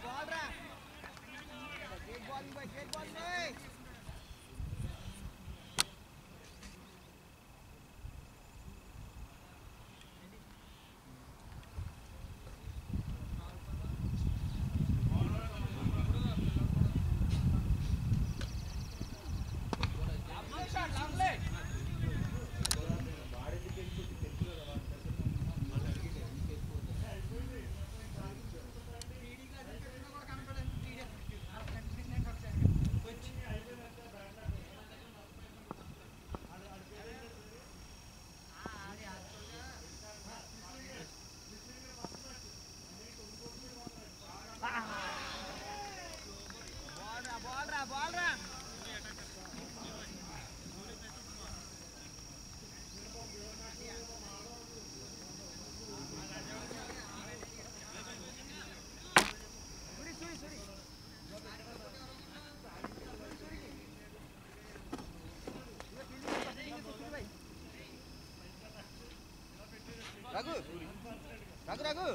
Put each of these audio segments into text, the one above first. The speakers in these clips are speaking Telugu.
బాల్ రా gate ball boy gate ball boy ball రా బాల్ రా బాల్ రా Raghu Raghu Raghu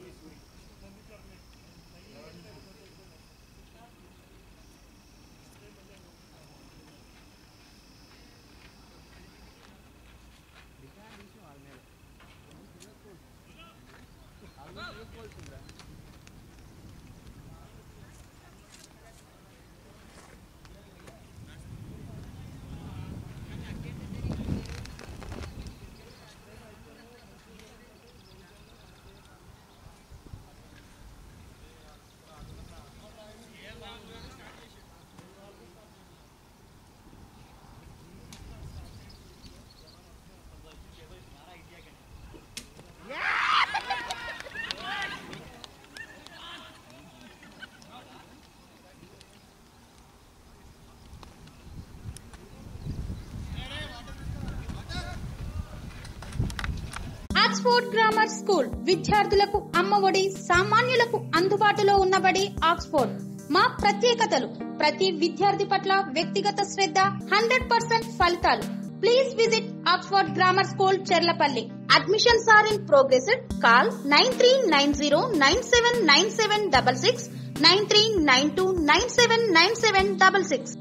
Oxford grammar school విద్యార్థులకు అమ్మఒడి సామాన్యులకు అందుబాటులో ఉన్నబడి ఆక్స్ఫోర్డ్ మా ప్రత్యేకతలు ప్రతి విద్యార్థి పట్ల వ్యక్తిగత శ్రద్ధ హండ్రెడ్ పర్సెంట్ ఫలితాలు please visit Oxford grammar school Cherlapalli admissions are in progress call nine three nine zero nine seven nine seven double six nine three nine two nine seven nine seven double six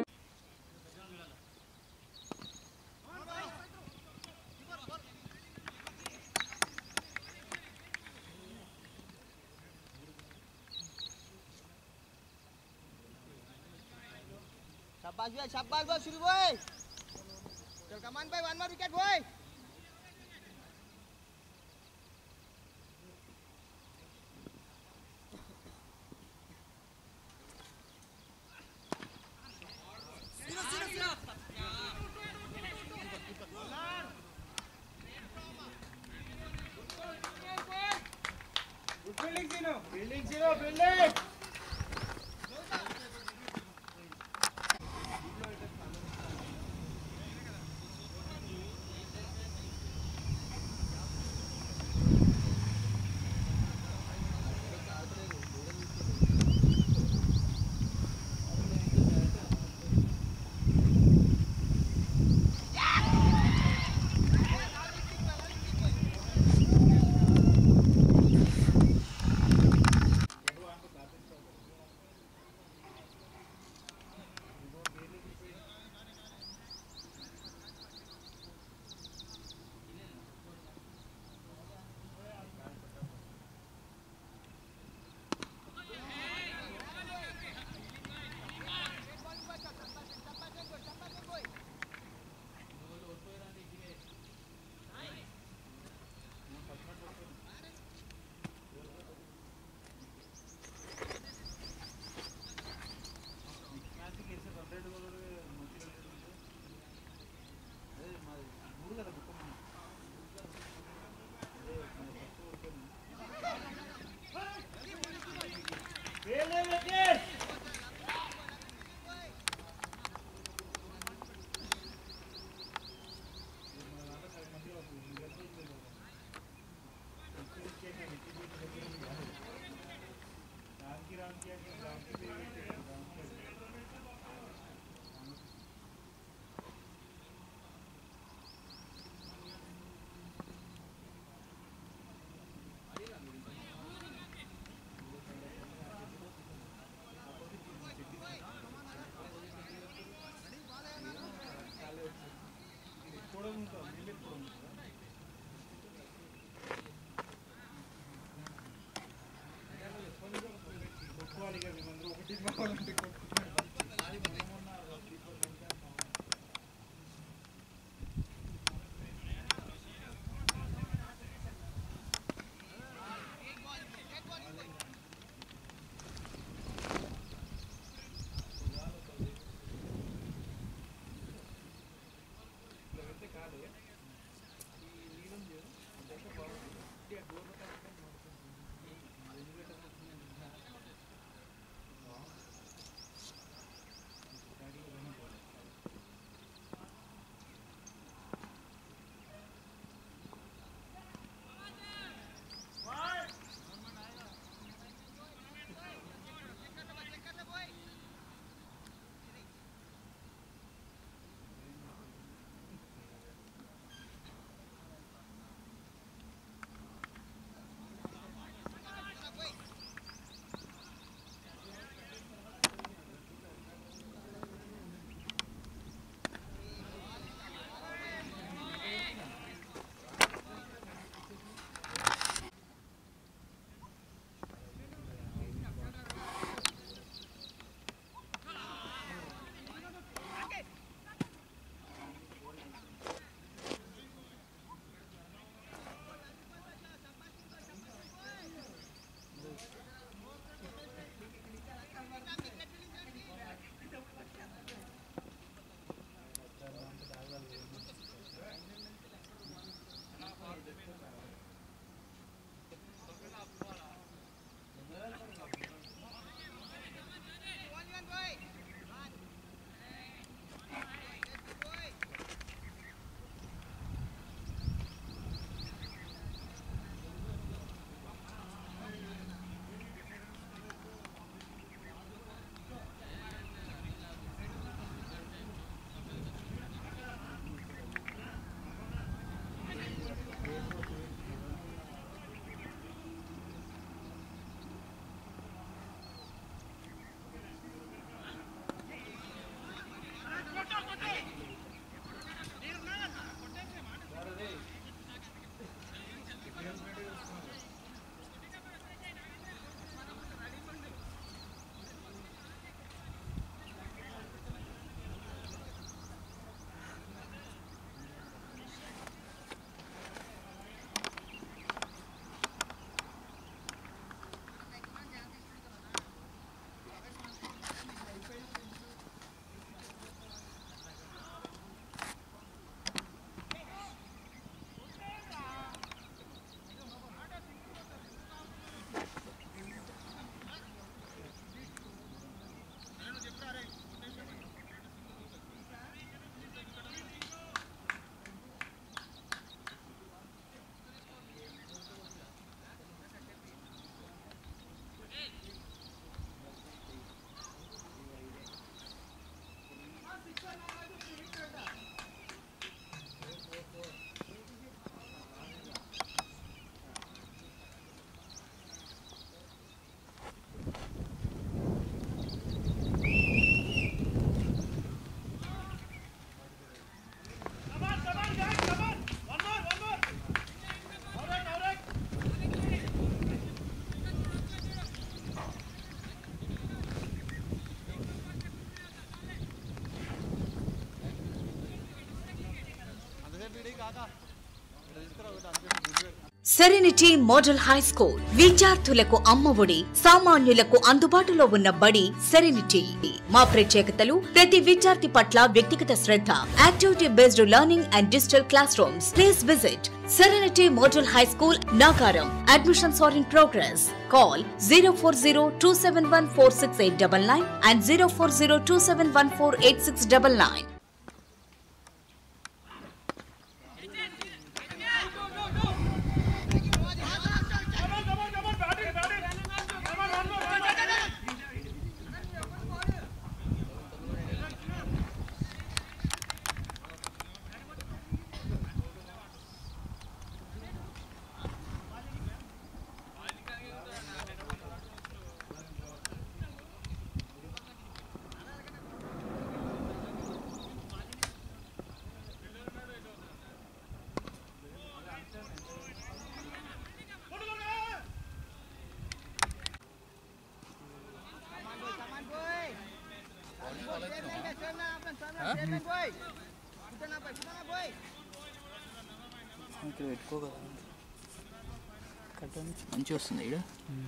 शाबाश भाई शाबाश भाई शुरू भाई चल कमान भाई वन मोर विकेट भाई సెరెనిటీ మోడల్ హై స్కూల్ విద్యార్థులకు అమ్మఒడి సామాన్యులకు అందుబాటులో ఉన్న బడి సెరెనిటీ మా ప్రత్యేకతలు ప్రతి విద్యార్థి పట్ల వ్యక్తిగత శ్రద్ధ activity based learning and digital classrooms please visit serenity model high school Nagaram admissions are in progress call zero four zero two seven one four six eight double nine and zero four zero two seven one four eight six double nine Saman boy. Chairman guys, chairman apa? Chairman, chairman boy. Ikutan apa? Ikutan apa boy? ఇక్కడ పెట్టుకో కదా కట్టండి మంచిగా వస్తుంది ఇక్కడ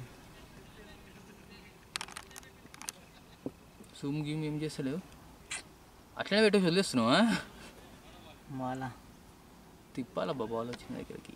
సూమ్ గీమ్ ఏం చేస్తలేవు అట్లనే పెట్టేసి వదిలేస్తున్నావా మాల తిప్పాలబ్బా బాల్ వచ్చింది దగ్గరికి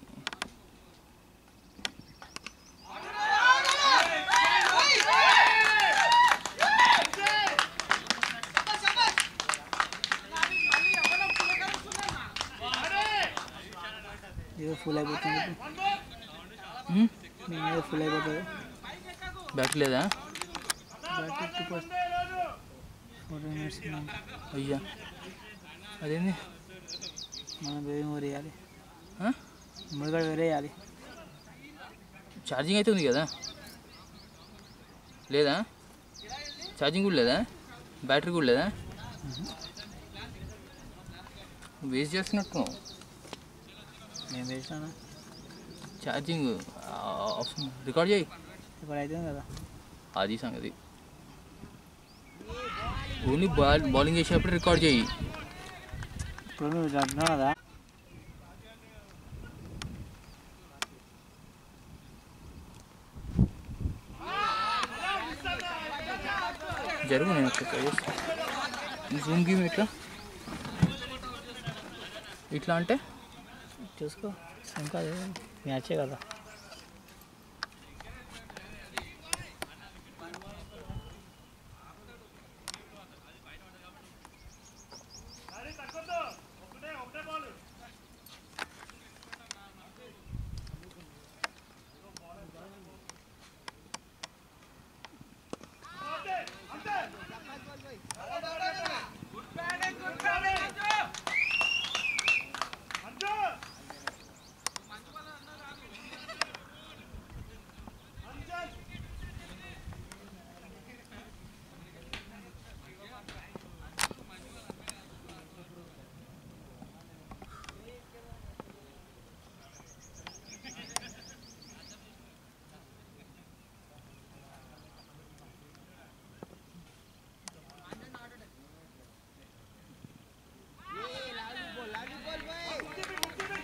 ఏదో ఫుల్ అయిపోతుంది హ్మ్? మీ మీద ఫుల్ అయిపోతుంది బ్యాట్ లేదా ఫిఫ్టీ పర్సెంట్ ఫోర్టీ మినిట్స్ అయ్యా అదేంది మనం వేరే వేరే వేయాలి ఆ? ముడిగడ వేరే వేయాలి ఛార్జింగ్ అయితే ఉంది కదా లేదా ఛార్జింగ్ కూడా లేదా బ్యాటరీ కూడా లేదా వేస్ట్ చేస్తున్నట్టు నేను వేసినా ఛార్జింగ్ ఆఫ్ రికార్డ్ చేయి ఇప్పుడు అవుతుంది కదా అది సంగతి ఓన్లీ బాల్ బౌలింగ్ చేసేటప్పుడు రికార్డ్ చేయి ఇప్పుడు నువ్వు అంటున్నావు కదా జరుగు నేను ఒకసారి ట్రై చేస్తాను జూమ్ గేమ్ ఎట్లా ఇట్లా అంటే చూసుకో ఇంకా మ్యాచే కదా Eh, lalu bol, lalu bol boy.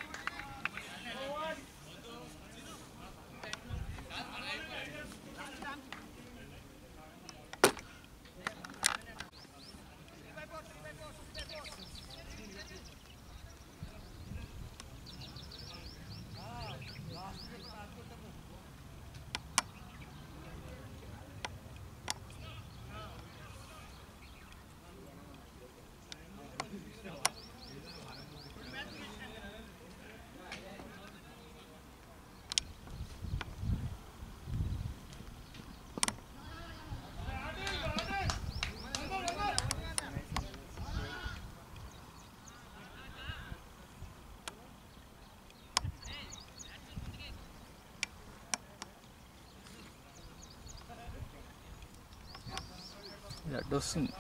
ఇది అడ్డు వస్తుంది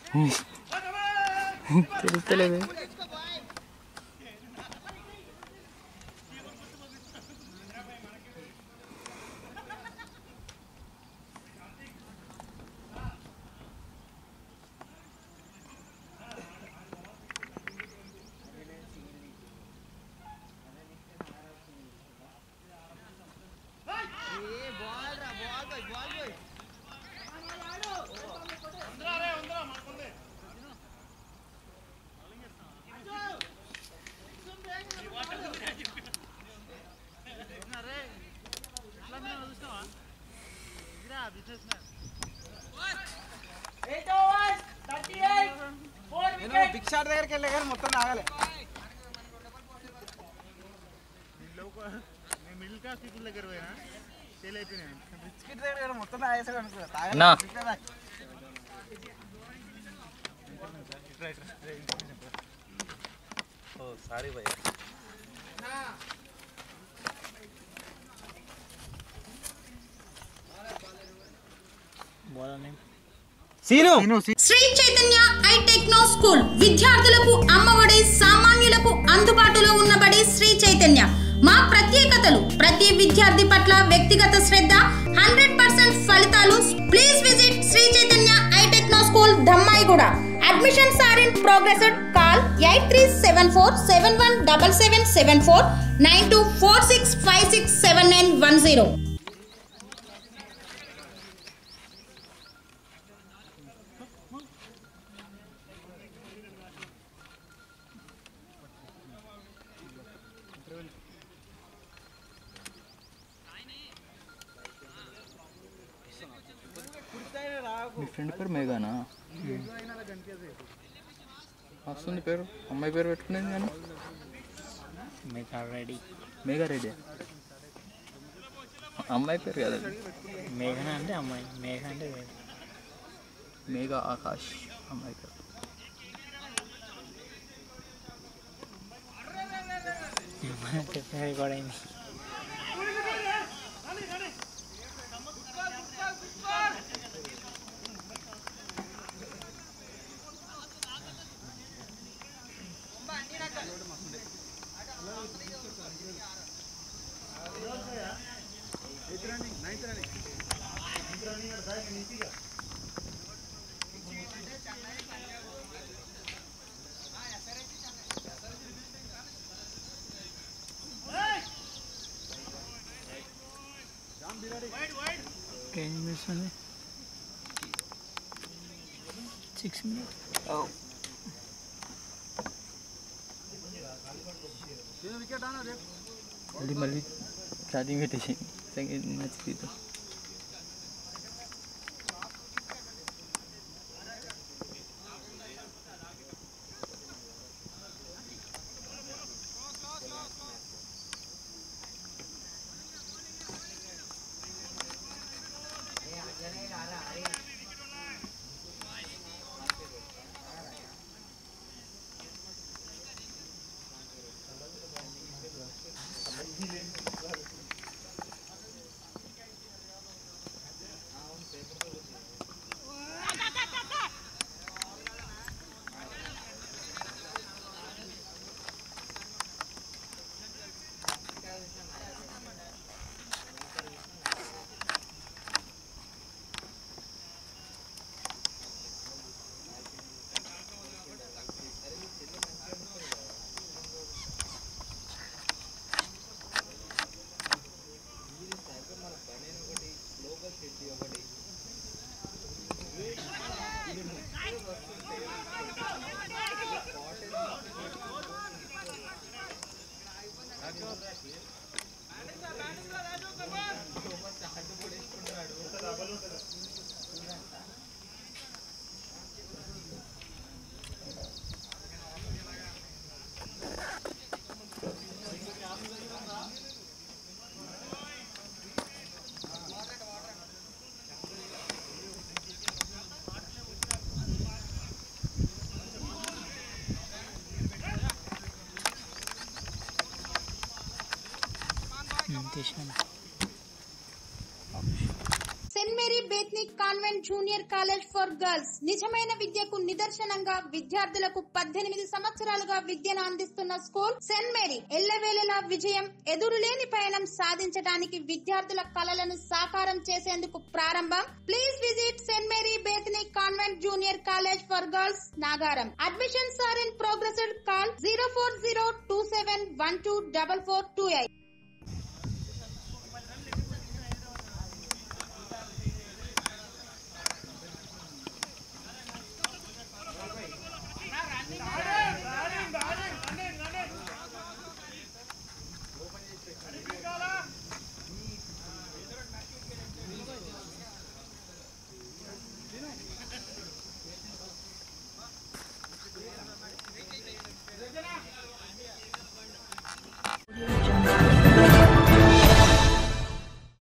తెలుస్తలేదు ఏ బాల్ రా బాల్ పోయి బాల్ పోయి నేను బిగ్ షాట్ దగ్గరికి వెళ్ళే కానీ మొత్తం ఆగలే మిడిల్ క్లాస్ పీపుల్ దగ్గర పోయినా ఫెయిల్ అయిపోయినాయి బిస్కెట్ దగ్గర కానీ మొత్తం తాగేసాడు అనుకో తాగలే. నా. బిస్కెట్ తాగి. బోలని Sri Chaitanya I techno school విద్యార్థులకు అమ్మఒడి సామాన్యులకు అందుబాటులో ఉన్నబడి శ్రీ చైతన్య మా ప్రత్యేకతలు ప్రతి విద్యార్థి పట్ల వ్యక్తిగత శ్రద్ధ హండ్రెడ్ పర్సెంట్ ఫలితాలు please visit Sri Chaitanya I techno school Dammaiguda admissions are in progress call eight three seven four seven one double seven seven four nine two four six five six seven nine one zero మీ ఫ్రెండ్ పేరు మేఘానా వస్తుంది పేరు అమ్మాయి పేరు పెట్టుకునేది కానీ మీకు ఆల్రెడీ మేఘా రెడ్డి అమ్మాయి పేరు కదా అది. మేఘన అంటే అమ్మాయి మేఘ అంటే వేరే. మేఘా ఆకాష్ అమ్మాయి పేరు చెప్పినది కూడా అయింది ఏం చేస్తుంది సిక్స్ మినిట్ మళ్ళీ మళ్ళీ ఛార్జింగ్ పెట్టేసి సెకండ్ మ్యాచ్ తీద్దాం తీసాను saint Mary Bethany convent convent junior college for girls నిజమైన విద్యకు నిదర్శనంగా విద్యార్థులకు పద్దెనిమిది సంవత్సరాలుగా విద్యను అందిస్తున్న స్కూల్ సెంట్ మేరీ ఎల్లవేళలా విజయం ఎదురులేని పయనం సాధించడానికి విద్యార్థుల కలలను సాకారం చేసేందుకు ప్రారంభం please visit saint Mary Bethany convent junior college for girls Nagaram admissions are in progress call zero four zero two seven one two double four two eight